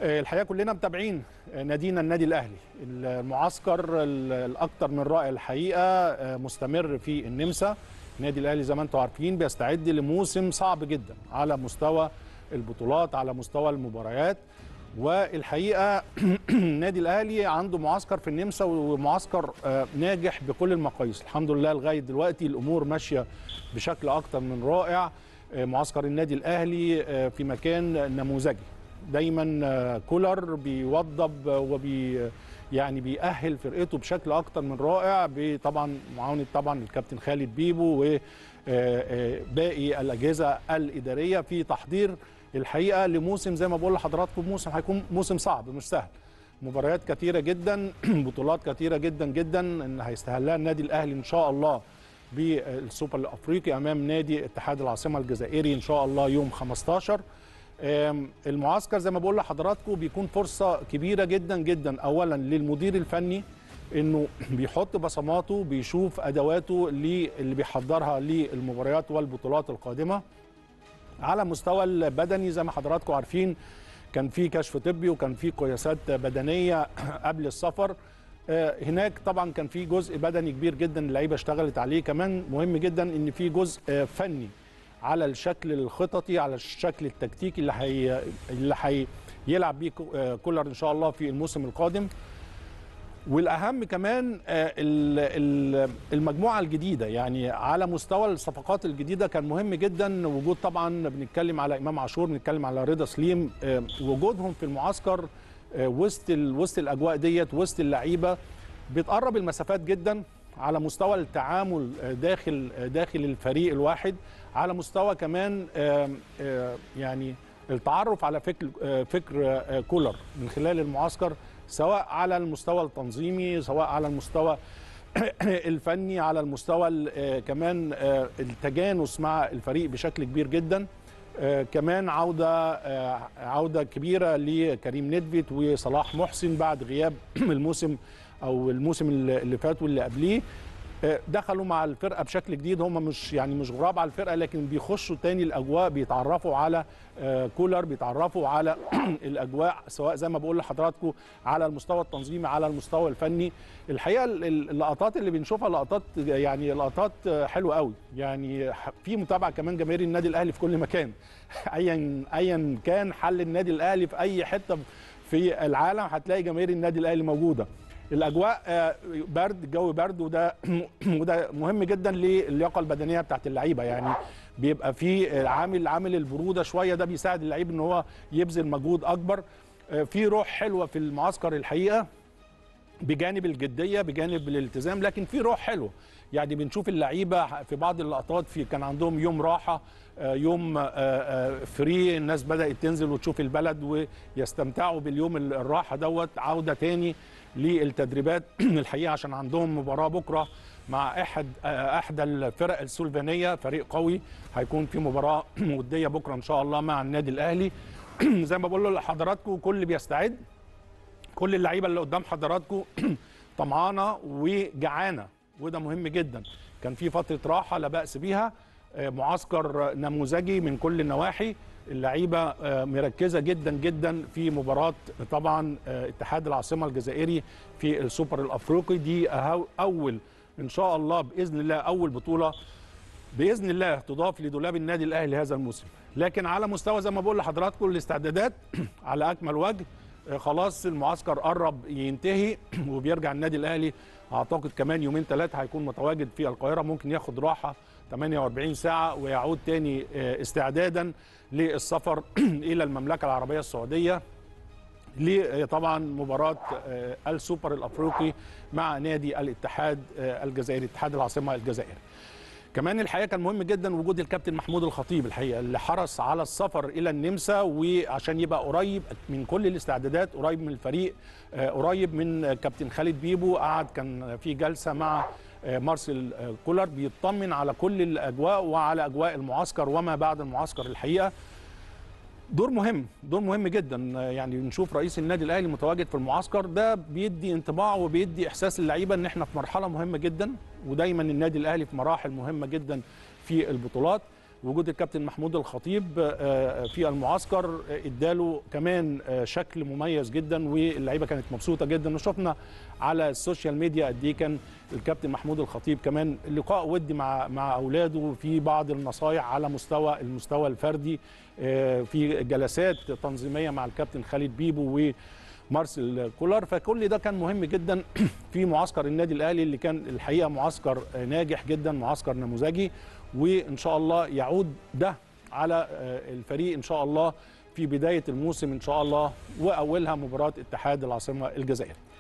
الحقيقه كلنا متابعين نادينا النادي الاهلي المعسكر الاكثر من رائع الحقيقه مستمر في النمسا النادي الاهلي زي ما انتم عارفين بيستعد لموسم صعب جدا على مستوى البطولات على مستوى المباريات والحقيقه النادي الاهلي عنده معسكر في النمسا ومعسكر ناجح بكل المقاييس الحمد لله لغايه دلوقتي الامور ماشيه بشكل اكتر من رائع معسكر النادي الاهلي في مكان نموذجي دايما كولر بيوضب وبي يعني بيأهل فرقته بشكل اكتر من رائع طبعا معاونه طبعا الكابتن خالد بيبو وباقي الاجهزه الاداريه في تحضير الحقيقه لموسم زي ما بقول لحضراتكم موسم هيكون موسم صعب مش سهل مباريات كثيره جدا بطولات كثيره جدا جدا ان هيستهلها النادي الاهلي ان شاء الله بالسوبر الافريقي امام نادي اتحاد العاصمه الجزائري ان شاء الله يوم 15 المعسكر زي ما بقول لحضراتكم بيكون فرصه كبيره جدا جدا اولا للمدير الفني انه بيحط بصماته بيشوف ادواته اللي بيحضرها للمباريات والبطولات القادمه على مستوى البدني زي ما حضراتكم عارفين كان في كشف طبي وكان في قياسات بدنيه قبل السفر هناك طبعا كان في جزء بدني كبير جدا اللعيبه اشتغلت عليه كمان مهم جدا ان في جزء فني على الشكل الخططي على الشكل التكتيكي اللي هي اللي هيلعب بيه كولر ان شاء الله في الموسم القادم والاهم كمان المجموعه الجديده يعني على مستوى الصفقات الجديده كان مهم جدا وجود طبعا بنتكلم على امام عاشور بنتكلم على رضا سليم وجودهم في المعسكر وسط وسط الاجواء ديت وسط اللعيبه بتقرب المسافات جدا على مستوى التعامل داخل داخل الفريق الواحد على مستوى كمان يعني التعرف على فكر فكر كولر من خلال المعسكر سواء على المستوى التنظيمي سواء على المستوى الفني على المستوى كمان التجانس مع الفريق بشكل كبير جدا كمان عوده عوده كبيره لكريم ندفيت وصلاح محسن بعد غياب الموسم او الموسم اللي فات واللي قبليه دخلوا مع الفرقه بشكل جديد هم مش يعني مش غراب على الفرقه لكن بيخشوا تاني الاجواء بيتعرفوا على كولر بيتعرفوا على الاجواء سواء زي ما بقول لحضراتكم على المستوى التنظيمي على المستوى الفني الحقيقه اللقطات اللي بنشوفها لقطات يعني لقطات حلوه قوي يعني في متابعه كمان جماهير النادي الاهلي في كل مكان ايا ايا كان حل النادي الاهلي في اي حته في العالم هتلاقي جماهير النادي الاهلي موجوده الاجواء برد الجو برد وده وده مهم جدا للياقه البدنيه بتاعت اللعيبه يعني بيبقى في عامل عامل البروده شويه ده بيساعد اللعيب ان هو يبذل مجهود اكبر في روح حلوه في المعسكر الحقيقه بجانب الجديه بجانب الالتزام لكن في روح حلوه يعني بنشوف اللعيبه في بعض اللقطات في كان عندهم يوم راحه يوم فري الناس بدات تنزل وتشوف البلد ويستمتعوا باليوم الراحه دوت عوده تاني للتدريبات الحقيقه عشان عندهم مباراه بكره مع احد احدى الفرق السلفانيه فريق قوي هيكون في مباراه وديه بكره ان شاء الله مع النادي الاهلي زي ما بقول لحضراتكم كل بيستعد كل اللعيبه اللي قدام حضراتكم طمعانه وجعانه وده مهم جدا كان في فتره راحه لا باس بيها معسكر نموذجي من كل النواحي اللعيبه مركزه جدا جدا في مباراه طبعا اتحاد العاصمه الجزائري في السوبر الافريقي دي اول ان شاء الله باذن الله اول بطوله باذن الله تضاف لدولاب النادي الاهلي هذا الموسم لكن على مستوى زي ما بقول لحضراتكم الاستعدادات على اكمل وجه خلاص المعسكر قرب ينتهي وبيرجع النادي الاهلي اعتقد كمان يومين ثلاثه هيكون متواجد في القاهره ممكن ياخد راحه 48 ساعه ويعود تاني استعدادا للسفر الى المملكه العربيه السعوديه طبعا مباراه السوبر الافريقي مع نادي الاتحاد الجزائري اتحاد العاصمه الجزائري كمان الحقيقه كان مهم جدا وجود الكابتن محمود الخطيب الحقيقه اللي حرص على السفر الى النمسا وعشان يبقى قريب من كل الاستعدادات قريب من الفريق قريب من كابتن خالد بيبو قعد كان في جلسه مع مارسيل كولر بيطمن على كل الاجواء وعلى اجواء المعسكر وما بعد المعسكر الحقيقه دور مهم دور مهم جدا يعني نشوف رئيس النادي الاهلي متواجد في المعسكر ده بيدي انطباع وبيدي احساس اللعيبه ان احنا في مرحله مهمه جدا ودايما النادي الاهلي في مراحل مهمه جدا في البطولات وجود الكابتن محمود الخطيب آه، في المعسكر آه، اداله كمان آه، شكل مميز جدا واللعيبه كانت مبسوطه جدا وشفنا على السوشيال ميديا قد ايه كان الكابتن محمود الخطيب كمان لقاء ودي مع مع اولاده في بعض النصايح على مستوى المستوى الفردي آه، في جلسات تنظيميه مع الكابتن خالد بيبو و مارسيل كولر فكل ده كان مهم جدا في معسكر النادي الاهلي اللي كان الحقيقه معسكر ناجح جدا معسكر نموذجي وان شاء الله يعود ده على الفريق ان شاء الله في بدايه الموسم ان شاء الله واولها مباراه اتحاد العاصمه الجزائر